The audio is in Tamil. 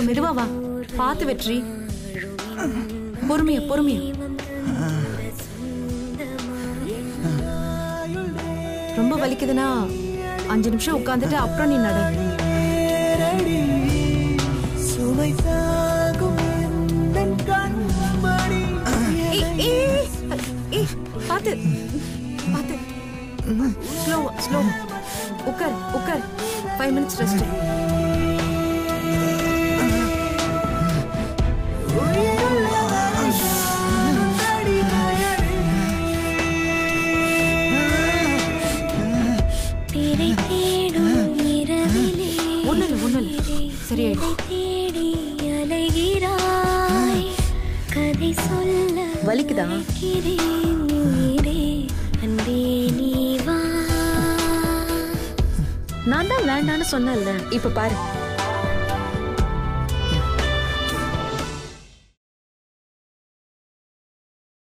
மெதுவா மெதுவா வா பார்த்து வெற்றி பொறுமையா பொறுமையா ரொம்ப வலிக்குதுன்னா அஞ்சு நிமிஷம் உட்காந்துட்டு அப்புறம் நீ நட ஏய், ஏய், ஏய், பார்த்து பார்த்து ஸ்லோ ஸ்லோ உட்கார் உட்கார் ஃபைவ் மினிட்ஸ் ரெஸ்ட் திரை தேடும் இரவிலே ஒண்ணு இல்ல ஒண்ணு இல்ல சரியாயிடும் தேடி அலைகிறாய் கதை சொல்ல வலிக்குதா இருக்கிறேன் உயிரே அன்பே நீ வா நான் தான் வேண்டான்னு சொன்னேன்ல இப்ப பாரு